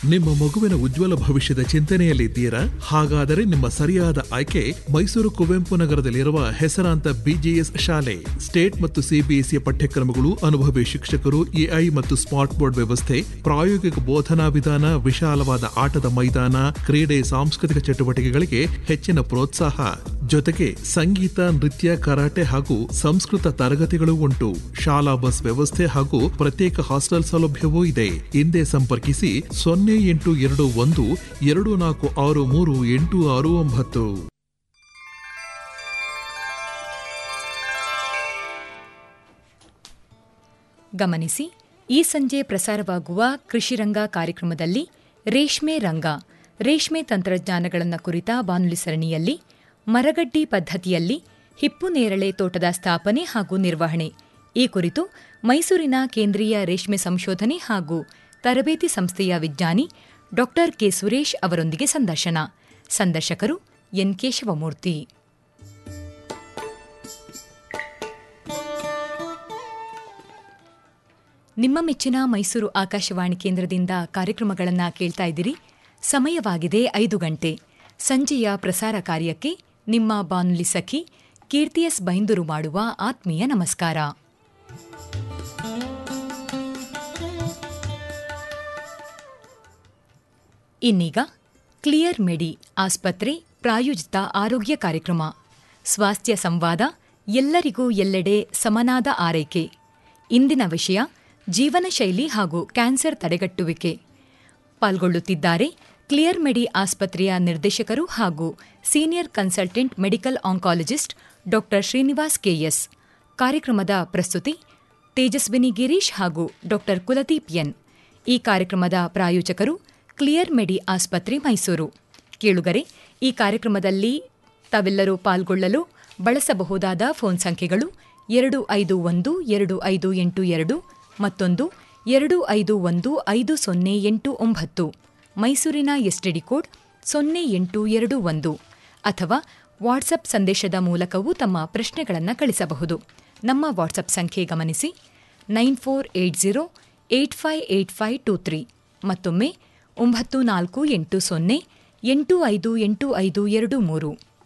ನಿಮ್ಮ ಮಗುವಿನ ಉಜ್ವಲ ಭವಿಷ್ಯದ ಚಿಂತನೆಯಲ್ಲಿದ್ದೀರಾ ಹಾಗಾದರೆ ನಿಮ್ಮ ಸರಿಯಾದ ಆಯ್ಕೆ ಮೈಸೂರು ಕುವೆಂಪು ನಗರದಲ್ಲಿರುವ ಹೆಸರಾಂತ ಬಿಜಿಎಸ್ ಶಾಲೆ ಸ್ಟೇಟ್ ಮತ್ತು ಸಿಬಿಎಸ್ಇ ಪಠ್ಯಕ್ರಮಗಳು ಅನುಭವಿ ಶಿಕ್ಷಕರು ಎಐ ಮತ್ತು ಸ್ಮಾರ್ಟ್ ಬೋರ್ಡ್ ವ್ಯವಸ್ಥೆ ಪ್ರಾಯೋಗಿಕ ಬೋಧನಾ ವಿಧಾನ ವಿಶಾಲವಾದ ಆಟದ ಮೈದಾನ ಕ್ರೀಡೆ ಸಾಂಸ್ಕೃತಿಕ ಚಟುವಟಿಕೆಗಳಿಗೆ ಹೆಚ್ಚಿನ ಪ್ರೋತ್ಸಾಹ ಜೊತೆಗೆ ಸಂಗೀತ ನೃತ್ಯ ಕರಾಟೆ ಹಾಗೂ ಸಂಸ್ಕೃತ ತರಗತಿಗಳು ಉಂಟು ಶಾಲಾ ಬಸ್ ವ್ಯವಸ್ಥೆ ಹಾಗೂ ಪ್ರತ್ಯೇಕ ಹಾಸ್ಟೆಲ್ ಸೌಲಭ್ಯವೂ ಇದೆ ಹಿಂದೆ ಸಂಪರ್ಕಿಸಿ ಸೊನ್ನೆ ಎಂಟು ಎರಡು ಒಂದು ಎರಡು ನಾಲ್ಕು ಆರು ಮೂರು ಎಂಟು ಆರು ಒಂಬತ್ತು ಗಮನಿಸಿ ಈ ಸಂಜೆ ಪ್ರಸಾರವಾಗುವ ಕೃಷಿರಂಗ ಕಾರ್ಯಕ್ರಮದಲ್ಲಿ ರೇಷ್ಮೆ ರಂಗ ರೇಷ್ಮೆ ತಂತ್ರಜ್ಞಾನಗಳನ್ನು ಕುರಿತ ಬಾನುಲಿ ಸರಣಿಯಲ್ಲಿ ಮರಗಡ್ಡಿ ಪದ್ಧತಿಯಲ್ಲಿ ಹಿಪ್ಪು ನೇರಳೆ ತೋಟದ ಸ್ಥಾಪನೆ ಹಾಗೂ ನಿರ್ವಹಣೆ ಈ ಕುರಿತು ಮೈಸೂರಿನ ಕೇಂದ್ರೀಯ ರೇಷ್ಮೆ ಸಂಶೋಧನೆ ಹಾಗೂ ತರಬೇತಿ ಸಂಸ್ಥೆಯ ವಿಜ್ಞಾನಿ ಡಾ ಕೆ ಸುರೇಶ್ ಅವರೊಂದಿಗೆ ಸಂದರ್ಶನ ಸಂದರ್ಶಕರು ಎನ್ ಕೇಶವಮೂರ್ತಿ ನಿಮ್ಮ ಮೆಚ್ಚಿನ ಮೈಸೂರು ಆಕಾಶವಾಣಿ ಕೇಂದ್ರದಿಂದ ಕಾರ್ಯಕ್ರಮಗಳನ್ನು ಕೇಳ್ತಾ ಇದ್ದೀರಿ ಸಮಯವಾಗಿದೆ ಐದು ಗಂಟೆ ಸಂಜೆಯ ಪ್ರಸಾರ ಕಾರ್ಯಕ್ಕೆ ನಿಮ್ಮ ಬಾನುಲಿ ಸಖಿ ಕೀರ್ತಿಯಸ್ ಬೈಂದೂರು ಮಾಡುವ ಆತ್ಮೀಯ ನಮಸ್ಕಾರ ಇನ್ನೀಗ ಕ್ಲಿಯರ್ ಮೆಡಿ ಆಸ್ಪತ್ರೆ ಪ್ರಾಯೋಜಿತ ಆರೋಗ್ಯ ಕಾರ್ಯಕ್ರಮ ಸ್ವಾಸ್ಥ್ಯ ಸಂವಾದ ಎಲ್ಲರಿಗೂ ಎಲ್ಲೆಡೆ ಸಮನಾದ ಆರೈಕೆ ಇಂದಿನ ವಿಷಯ ಜೀವನ ಶೈಲಿ ಹಾಗೂ ಕ್ಯಾನ್ಸರ್ ತಡೆಗಟ್ಟುವಿಕೆ ಪಾಲ್ಗೊಳ್ಳುತ್ತಿದ್ದಾರೆ ಕ್ಲಿಯರ್ ಮೆಡಿ ಆಸ್ಪತ್ರೆಯ ನಿರ್ದೇಶಕರು ಹಾಗೂ ಸೀನಿಯರ್ ಕನ್ಸಲ್ಟೆಂಟ್ ಮೆಡಿಕಲ್ ಆಂಕಾಲಜಿಸ್ಟ್ ಡಾ ಶ್ರೀನಿವಾಸ್ ಕೆಎಸ್ ಕಾರ್ಯಕ್ರಮದ ಪ್ರಸ್ತುತಿ ತೇಜಸ್ವಿನಿ ಗಿರೀಶ್ ಹಾಗೂ ಡಾ ಕುಲದೀಪ್ ಎನ್ ಈ ಕಾರ್ಯಕ್ರಮದ ಪ್ರಾಯೋಜಕರು ಕ್ಲಿಯರ್ ಮೆಡಿ ಆಸ್ಪತ್ರೆ ಮೈಸೂರು ಕೇಳುಗರೆ ಈ ಕಾರ್ಯಕ್ರಮದಲ್ಲಿ ತಾವೆಲ್ಲರೂ ಪಾಲ್ಗೊಳ್ಳಲು ಬಳಸಬಹುದಾದ ಫೋನ್ ಸಂಖ್ಯೆಗಳು ಎರಡು ಐದು ಒಂದು ಎರಡು ಐದು ಎಂಟು ಎರಡು ಮತ್ತೊಂದು ಎರಡು ಐದು ಒಂದು ಐದು ಸೊನ್ನೆ ಎಂಟು ಒಂಬತ್ತು ಮೈಸೂರಿನ ಎಸ್ಟಿಡಿ ಕೋಡ್ ಸೊನ್ನೆ ಎಂಟು ಎರಡು ಒಂದು ಅಥವಾ ವಾಟ್ಸಪ್ ಸಂದೇಶದ ಮೂಲಕವೂ ತಮ್ಮ ಪ್ರಶ್ನೆಗಳನ್ನು ಕಳಿಸಬಹುದು ನಮ್ಮ ವಾಟ್ಸಪ್ ಸಂಖ್ಯೆ ಗಮನಿಸಿ nine four eight zero eight five eight five two three ಮತ್ತೊಮ್ಮೆ ಒಂಬತ್ತು ನಾಲ್ಕು ಎಂಟು ಸೊನ್ನೆ ಎಂಟು ಐದು ಎಂಟು ಐದು ಎರಡು ಮೂರು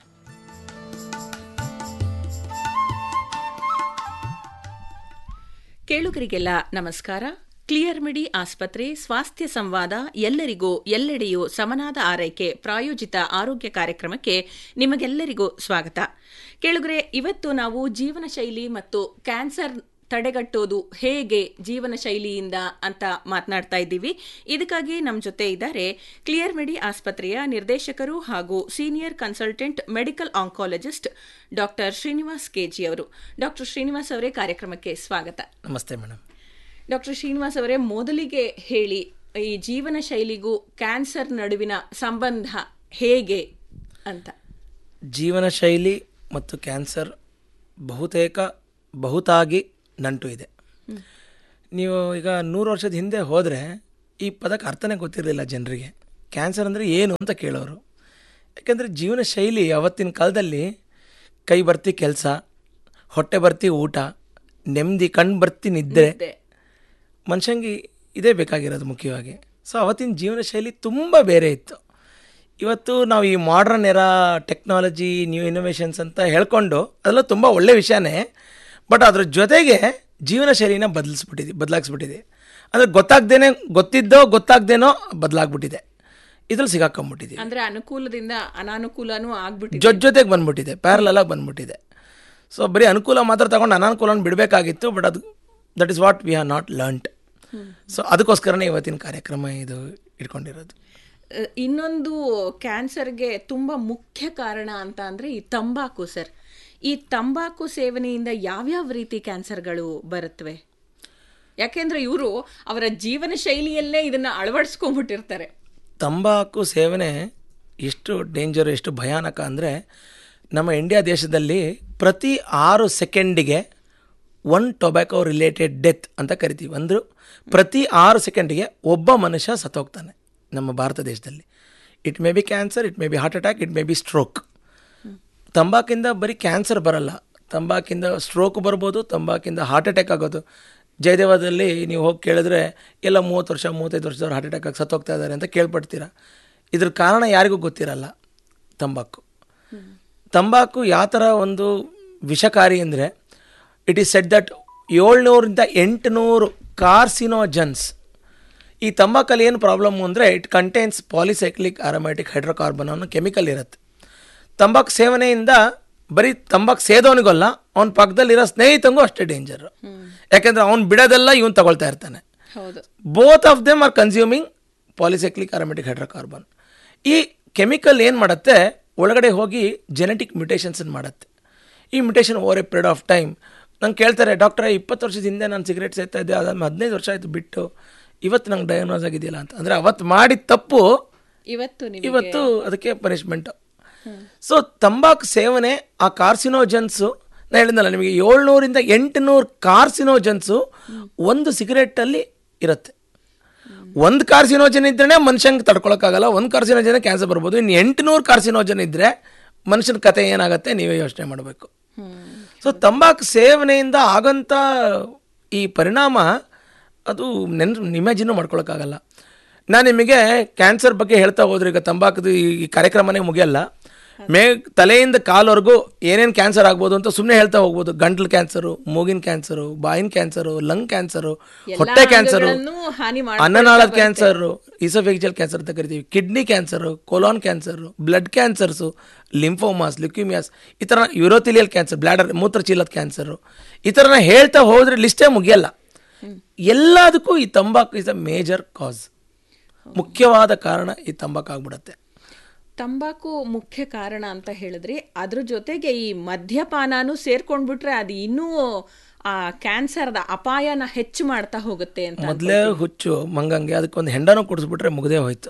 ಕೇಳುಗರಿಗೆಲ್ಲ ನಮಸ್ಕಾರ ಕ್ಲಿಯರ್ ಮಿಡಿ ಆಸ್ಪತ್ರೆ ಸ್ವಾಸ್ಥ್ಯ ಸಂವಾದ ಎಲ್ಲರಿಗೂ ಎಲ್ಲೆಡೆಯೂ ಸಮನಾದ ಆರೈಕೆ ಪ್ರಾಯೋಜಿತ ಆರೋಗ್ಯ ಕಾರ್ಯಕ್ರಮಕ್ಕೆ ನಿಮಗೆಲ್ಲರಿಗೂ ಸ್ವಾಗತ ಕೇಳುಗರೆ ಇವತ್ತು ನಾವು ಜೀವನ ಶೈಲಿ ಮತ್ತು ಕ್ಯಾನ್ಸರ್ ತಡೆಗಟ್ಟೋದು ಹೇಗೆ ಜೀವನ ಶೈಲಿಯಿಂದ ಅಂತ ಮಾತನಾಡ್ತಾ ಇದ್ದೀವಿ ಇದಕ್ಕಾಗಿ ನಮ್ಮ ಜೊತೆ ಇದ್ದಾರೆ ಕ್ಲಿಯರ್ ಮೆಡಿ ಆಸ್ಪತ್ರೆಯ ನಿರ್ದೇಶಕರು ಹಾಗೂ senior consultant medical oncologist doctor Srinivas KG ಅವರು ಡಾಕ್ಟರ್ ಶ್ರೀನಿವಾಸ್ ಅವರೇ ಕಾರ್ಯಕ್ರಮಕ್ಕೆ ಸ್ವಾಗತ ನಮಸ್ತೆ ಮೇಡಮ್ ಡಾಕ್ಟರ್ ಶ್ರೀನಿವಾಸ್ ಅವರೇ ಮೊದಲಿಗೆ ಹೇಳಿ ಈ ಜೀವನ ಶೈಲಿಗೂ ಕ್ಯಾನ್ಸರ್ ನಡುವಿನ ಸಂಬಂಧ ಹೇಗೆ ಅಂತ ಜೀವನ ಶೈಲಿ ಮತ್ತು ಕ್ಯಾನ್ಸರ್ ಬಹುತೇಕ ಬಹುತಾಗಿ ನಂಟು ಇದೆ ನೀವು ಈಗ ನೂರು ವರ್ಷದ ಹಿಂದೆ ಹೋದರೆ ಈ ಪದಕ್ಕೆ ಅರ್ಥನೇ ಗೊತ್ತಿರಲಿಲ್ಲ ಜನರಿಗೆ ಕ್ಯಾನ್ಸರ್ ಅಂದರೆ ಏನು ಅಂತ ಕೇಳೋರು ಯಾಕೆಂದರೆ ಜೀವನ ಶೈಲಿ ಅವತ್ತಿನ ಕಾಲದಲ್ಲಿ ಕೈ ಬರ್ತಿ ಕೆಲಸ ಹೊಟ್ಟೆ ಬರ್ತಿ ಊಟ ನೆಮ್ಮದಿ ಕಣ್ಣು ಬರ್ತಿ ನಿದ್ರೆ ಮನುಷ್ಯಂಗೆ ಇದೇ ಬೇಕಾಗಿರೋದು ಮುಖ್ಯವಾಗಿ ಸೊ ಅವತ್ತಿನ ಜೀವನ ಶೈಲಿ ತುಂಬ ಬೇರೆ ಇತ್ತು ಇವತ್ತು ನಾವು ಈ modern era technology new innovations ಅಂತ ಹೇಳ್ಕೊಂಡು ಅದೆಲ್ಲ ತುಂಬ ಒಳ್ಳೆ ವಿಷಯನೇ ಬಟ್ ಅದ್ರ ಜೊತೆಗೆ ಜೀವನ ಶೈಲಿನ ಬದಲಿಸ್ಬಿಟ್ಟಿದೆ ಬದಲಾಗಿಸ್ಬಿಟ್ಟಿದೆ ಅಂದರೆ ಗೊತ್ತಾಗ್ದೇನೆ ಗೊತ್ತಿದ್ದೋ ಗೊತ್ತಾಗ್ದೇನೋ ಬದಲಾಗ್ಬಿಟ್ಟಿದೆ ಇದ್ರಲ್ಲಿ ಸಿಗಾಕೊಂಬಿಟ್ಟಿದೆ ಅಂದ್ರೆ ಅನುಕೂಲದಿಂದ ಅನಾನುಕೂಲನೂ ಆಗ್ಬಿಟ್ಟಿದೆ ಜೊತೆ ಜೊತೆಗೆ ಬಂದ್ಬಿಟ್ಟಿದೆ ಪ್ಯಾರಲಾಗಿ ಬಂದ್ಬಿಟ್ಟಿದೆ ಸೊ ಬರೀ ಅನುಕೂಲ ಮಾತ್ರ ತಗೊಂಡು ಅನಾನುಕೂಲನ ಬಿಡಬೇಕಾಗಿತ್ತು ಬಟ್ ಅದು that is what we are not learned so ಅದಕ್ಕೋಸ್ಕರನೇ ಇವತ್ತಿನ ಕಾರ್ಯಕ್ರಮ ಇದು ಇಟ್ಕೊಂಡಿರೋದು ಅಹ್, ಇನ್ನೊಂದು ಕ್ಯಾನ್ಸರ್ಗೆ ತುಂಬಾ ಮುಖ್ಯ ಕಾರಣ ಅಂತ ಅಂದ್ರೆ ಈ ತಂಬಾಕು ಸರ್ ಈ ತಂಬಾಕು ಸೇವನೆಯಿಂದ ಯಾವ್ಯಾವ ರೀತಿ ಕ್ಯಾನ್ಸರ್ಗಳು ಬರುತ್ತವೆ ಯಾಕೆಂದ್ರೆ ಇವರು ಅವರ ಜೀವನ ಶೈಲಿಯಲ್ಲೇ ಇದನ್ನ ಅಳವಡಿಸ್ಕೊಂಡ್ಬಿಟ್ಟಿರ್ತಾರೆ ತಂಬಾಕು ಸೇವನೆ ಎಷ್ಟು ಡೇಂಜರ್ ಎಷ್ಟು ಭಯಾನಕ ಅಂದರೆ ನಮ್ಮ ಇಂಡಿಯಾ ದೇಶದಲ್ಲಿ ಪ್ರತಿ ಆರು ಸೆಕೆಂಡಿಗೆ ಒನ್ ಟೊಬ್ಯಾಕೋ ರಿಲೇಟೆಡ್ ಡೆತ್ ಅಂತ ಕರಿತೀವಿ ಅಂದರು ಪ್ರತಿ ಆರು ಸೆಕೆಂಡಿಗೆ ಒಬ್ಬ ಮನುಷ್ಯ ಸತ್ತೋಗ್ತಾನೆ ನಮ್ಮ ಭಾರತ ದೇಶದಲ್ಲಿ it may be cancer it may be heart attack it may be stroke ತಂಬಾಕಿಂದ ಬರೀ ಕ್ಯಾನ್ಸರ್ ಬರಲ್ಲ ತಂಬಾಕಿಂದ ಸ್ಟ್ರೋಕ್ ಬರ್ಬೋದು ತಂಬಾಕಿಂದ ಹಾರ್ಟ್ ಅಟ್ಯಾಕ್ ಆಗೋದು ಜಯದೇವದಲ್ಲಿ ನೀವು ಹೋಗಿ ಕೇಳಿದ್ರೆ ಎಲ್ಲ ಮೂವತ್ತು ವರ್ಷ ಮೂವತ್ತೈದು ವರ್ಷದವ್ರು ಹಾರ್ಟ್ ಅಟ್ಯಾಕ್ ಆಗಿ ಸತ್ತೋಗ್ತಾ ಇದ್ದಾರೆ ಅಂತ ಕೇಳ್ಪಡ್ತೀರಾ ಇದ್ರ ಕಾರಣ ಯಾರಿಗೂ ಗೊತ್ತಿರಲ್ಲ ತಂಬಾಕು ತಂಬಾಕು ಯಾವ ಥರ ಒಂದು ವಿಷಕಾರಿ ಅಂದರೆ ಇಟ್ ಈಸ್ ಸೆಟ್ ದಟ್ ಏಳ್ನೂರಿಂದ ಎಂಟುನೂರು ಕಾರ್ಸಿನೋಜನ್ಸ್ ಈ ತಂಬಾಕಲ್ಲಿ ಏನು ಪ್ರಾಬ್ಲಮ್ ಅಂದರೆ it contains polycyclic aromatic hydrocarbon ಅನ್ನೋ ಕೆಮಿಕಲ್ ಇರುತ್ತೆ ತಂಬಾಕು ಸೇವನೆಯಿಂದ ಬರೀ ತಂಬಾಕು ಸೇದೋನಿಗಲ್ಲ ಅವ್ನ ಪಕ್ಕದಲ್ಲಿರೋ ಸ್ನೇಹಿತಂಗೂ ಅಷ್ಟೇ ಡೇಂಜರ್ ಯಾಕೆಂದ್ರೆ ಅವ್ನು ಬಿಡೋದೆಲ್ಲ ಇವನು ತಗೊಳ್ತಾ ಇರ್ತಾನೆ ಹೌದು both of them are consuming polycyclic aromatic hydrocarbon ಈ ಕೆಮಿಕಲ್ ಏನು ಮಾಡುತ್ತೆ ಒಳಗಡೆ ಹೋಗಿ ಜೆನೆಟಿಕ್ ಮ್ಯುಟೇಷನ್ಸನ್ನು ಮಾಡುತ್ತೆ ಈ mutation over a period of time ನಂಗೆ ಕೇಳ್ತಾರೆ ಡಾಕ್ಟ್ರೆ ಇಪ್ಪತ್ತು ವರ್ಷದ ಹಿಂದೆ ನಾನು ಸಿಗರೇಟ್ ಸೇರ್ತಾ ಇದ್ದೆ ಅದಾದ್ಮೇಲೆ ಹದಿನೈದು ವರ್ಷ ಆಯಿತು ಬಿಟ್ಟು ಇವತ್ತು ನಂಗೆ ಡಯಾಗ್ನೋಸ್ ಆಗಿದೆಯಲ್ಲ ಅಂತ ಅಂದರೆ ಅವತ್ತು ಮಾಡಿದ ತಪ್ಪು ಇವತ್ತು ನೀವು ಇವತ್ತು ಅದಕ್ಕೆ ಪನಿಷ್ಮೆಂಟ್ ಸೊ ತಂಬಾಕು ಸೇವನೆ ಆ ಕಾರ್ಸಿನೋಜನ್ಸು ನಾನು ಹೇಳಿದ್ನಲ್ಲ ನಿಮಗೆ ಏಳ್ನೂರಿಂದ ಎಂಟುನೂರು ಕಾರ್ಸಿನೋಜನ್ಸು ಒಂದು ಸಿಗರೆಟ್ಟಲ್ಲಿ ಇರುತ್ತೆ ಒಂದು ಕಾರ್ಸಿನೋಜನ್ ಇದ್ರೇ ಮನುಷ್ಯಂಗೆ ತಡ್ಕೊಳಕ್ಕಾಗಲ್ಲ ಒಂದು ಕಾರ್ಸಿನೋಜನ್ ಕ್ಯಾನ್ಸರ್ ಬರ್ಬೋದು ಇನ್ನು ಎಂಟುನೂರು ಕಾರ್ಸಿನೋಜನ್ ಇದ್ದರೆ ಮನುಷ್ಯನ ಕತೆ ಏನಾಗುತ್ತೆ ನೀವೇ ಯೋಚನೆ ಮಾಡಬೇಕು ಸೊ ತಂಬಾಕು ಸೇವನೆಯಿಂದ ಆಗಂಥ ಈ ಪರಿಣಾಮ ಅದು ನೆನ್ ಇಮ್ಯಾಜಿನೂ ಮಾಡ್ಕೊಳಕ್ಕಾಗಲ್ಲ ನಾನು ನಿಮಗೆ ಕ್ಯಾನ್ಸರ್ ಬಗ್ಗೆ ಹೇಳ್ತಾ ಹೋದ್ರೆ ಈಗ ತಂಬಾಕುದು ಈ ಈ ಕಾರ್ಯಕ್ರಮನೇ ಮುಗಿಯಲ್ಲ ಮೇ ತಲೆಯಿಂದ ಕಾಲ್ವರೆಗೂ ಏನೇನು ಕ್ಯಾನ್ಸರ್ ಆಗ್ಬೋದು ಅಂತ ಸುಮ್ಮನೆ ಹೇಳ್ತಾ ಹೋಗ್ಬೋದು ಗಂಟ್ಲು ಕ್ಯಾನ್ಸರು ಮೂಗಿನ ಕ್ಯಾನ್ಸರು ಬಾಯಿನ ಕ್ಯಾನ್ಸರು ಲಂಗ್ ಕ್ಯಾನ್ಸರು ಹೊಟ್ಟೆ ಕ್ಯಾನ್ಸರು ಅಂಗಗಳನ್ನು ಹಾನಿ ಮಾಡ್ಕೊಳ್ತಾ ಅನ್ನನಾಳದ ಕ್ಯಾನ್ಸರು ಇಸೋಫೆಗಿಜಲ್ ಕ್ಯಾನ್ಸರ್ ಅಂತ ಕರಿತೀವಿ kidney cancer colon cancer blood cancers lymphomas leukaemias ಈ ಥರ ಯುರೋಥಿಲಿಯಲ್ ಕ್ಯಾನ್ಸರ್ ಬ್ಲಾಡರ್ ಮೂತ್ರಚೀಲದ ಕ್ಯಾನ್ಸರು ಈ ಥರನ ಹೇಳ್ತಾ ಹೋದ್ರೆ ಲಿಸ್ಟೇ ಮುಗಿಯಲ್ಲ ಎಲ್ಲದಕ್ಕೂ ಈ ತಂಬಾಕು ಇಸ್ ಅ ಮೇಜರ್ ಕಾಸ್ ಮುಖ್ಯವಾದ ಕಾರಣ ಈ ತಂಬಾಕು ಆಗ್ಬಿಡತ್ತೆ ತಂಬಾಕು ಮುಖ್ಯ ಕಾರಣ ಅಂತ ಹೇಳಿದ್ರಿ ಅದ್ರ ಜೊತೆಗೆ ಈ ಮದ್ಯಪಾನನೂ ಸೇರ್ಕೊಂಡ್ಬಿಟ್ರೆ ಅದು ಇನ್ನೂ ಆ ಕ್ಯಾನ್ಸರ್ದ ಅಪಾಯನ ಹೆಚ್ಚು ಮಾಡ್ತಾ ಹೋಗುತ್ತೆ ಅಂತ ಮೊದಲೇ ಹುಚ್ಚು ಮಂಗಂಗೆ ಅದಕ್ಕೊಂದು ಹೆಂಡನೂ ಕುಡಿಸ್ಬಿಟ್ರೆ ಮುಗದೇ ಹೋಯ್ತು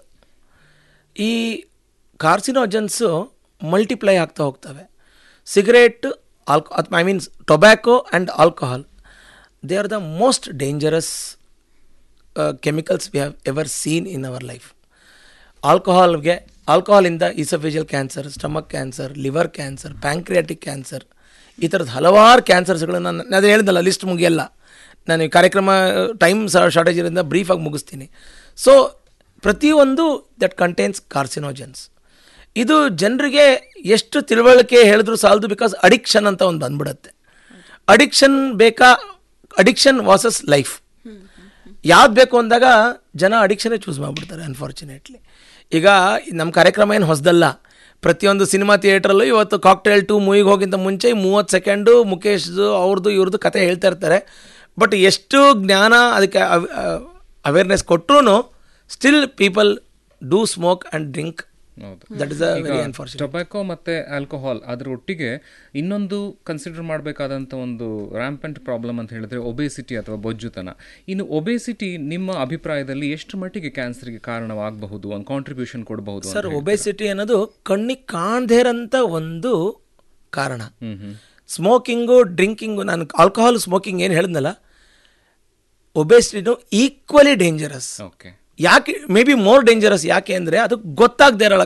ಈ ಕಾರ್ಸಿನೋಜನ್ಸು ಮಲ್ಟಿಪ್ಲೈ ಆಗ್ತಾ ಹೋಗ್ತವೆ cigarette alco I means tobacco and alcohol they are the most dangerous chemicals we have ever seen in our life ಆಲ್ಕೋಹಾಲ್ಗೆ ಆಲ್ಕೋಹಾಲಿಂದ oesophageal cancer stomach cancer liver cancer pancreatic cancer ಈ ಥರದ ಹಲವಾರು ಕ್ಯಾನ್ಸರ್ಸ್ಗಳನ್ನ ನಾನು ಅದು ಹೇಳಿದ್ನಲ್ಲ ಲಿಸ್ಟ್ ಮುಗಿಯಲ್ಲ ನಾನು ಈ ಕಾರ್ಯಕ್ರಮ ಟೈಮ್ ಶಾರ್ಟೇಜ್ ಇರೋದ್ರಿಂದ ಬ್ರೀಫಾಗಿ ಮುಗಿಸ್ತೀನಿ ಸೊ ಪ್ರತಿಯೊಂದು ದಟ್ ಕಂಟೈನ್ಸ್ ಕಾರ್ಸಿನೋಜನ್ಸ್ ಇದು ಜನರಿಗೆ ಎಷ್ಟು ತಿಳುವಳಿಕೆ ಹೇಳಿದ್ರು ಸಾಲದು ಬಿಕಾಸ್ ಅಡಿಕ್ಷನ್ ಅಂತ ಒಂದು ಬಂದ್ಬಿಡುತ್ತೆ ಅಡಿಕ್ಷನ್ ಬೇಕಾ ಅಡಿಕ್ಷನ್ ವಾಸಸ್ ಲೈಫ್ ಯಾವ್ದು ಬೇಕು ಅಂದಾಗ ಜನ ಅಡಿಕ್ಷನೇ ಚೂಸ್ ಮಾಡಿಬಿಡ್ತಾರೆ ಅನ್ಫಾರ್ಚುನೇಟ್ಲಿ ಈಗ ನಮ್ಮ ಕಾರ್ಯಕ್ರಮ ಏನು ಹೊಸದಲ್ಲ ಪ್ರತಿಯೊಂದು ಸಿನಿಮಾ ಥಿಯೇಟ್ರಲ್ಲೂ ಇವತ್ತು ಕಾಕ್ಟೇಲ್ ಟು ಮೂವಿಗೆ ಹೋಗಿಂತ ಮುಂಚೆ ಮೂವತ್ತು ಸೆಕೆಂಡು ಮುಖೇಶ್ದು ಅವ್ರದ್ದು ಇವ್ರದ್ದು ಕತೆ ಹೇಳ್ತಾ ಇರ್ತಾರೆ ಬಟ್ ಎಷ್ಟು ಜ್ಞಾನ ಅದಕ್ಕೆ ಅವೇರ್ನೆಸ್ ಕೊಟ್ಟರು still people do smoke and drink ಹೌದು that is a very unfortunate tobacco ಮತ್ತೆ ಆಲ್ಕೋಹಾಲ್ ಅದ್ರ ಒಟ್ಟಿಗೆ ಇನ್ನೊಂದು ಕನ್ಸಿಡರ್ ಮಾಡಬೇಕಾದಂಥ ಒಂದು ರ್ಯಾಂಪೆಂಟ್ ಪ್ರಾಬ್ಲಮ್ ಅಂತ ಹೇಳಿದ್ರೆ ಒಬೇಸಿಟಿ ಅಥವಾ ಬೊಜ್ಜುತನ ಇನ್ನು ಒಬೇಸಿಟಿ ನಿಮ್ಮ ಅಭಿಪ್ರಾಯದಲ್ಲಿ ಎಷ್ಟು ಮಟ್ಟಿಗೆ ಕ್ಯಾನ್ಸರ್ಗೆ ಕಾರಣವಾಗಬಹುದು ಒಂದು ಕಾಂಟ್ರಿಬ್ಯೂಷನ್ ಕೊಡಬಹುದು ಸರ್ ಒಬೆಸಿಟಿ ಅನ್ನೋದು ಕಣ್ಣಿಗೆ ಕಾಣದೇ ಇರೋಂಥ ಒಂದು ಕಾರಣ ಸ್ಮೋಕಿಂಗು ಡ್ರಿಂಕಿಂಗು ನಾನು ಆಲ್ಕೋಹಾಲ್ ಸ್ಮೋಕಿಂಗ್ ಏನು ಹೇಳಿದ್ನಲ್ಲ ಒಬೆಸಿಟಿನು ಈಕ್ವಲಿ ಡೇಂಜರಸ್ ಓಕೆ ಯಾಕೆ ಮೇ ಬಿ ಮೋರ್ ಡೇಂಜರಸ್ ಯಾಕೆ ಅಂದರೆ ಅದು ಗೊತ್ತಾಗದೇ ಇರೋಲ್ಲ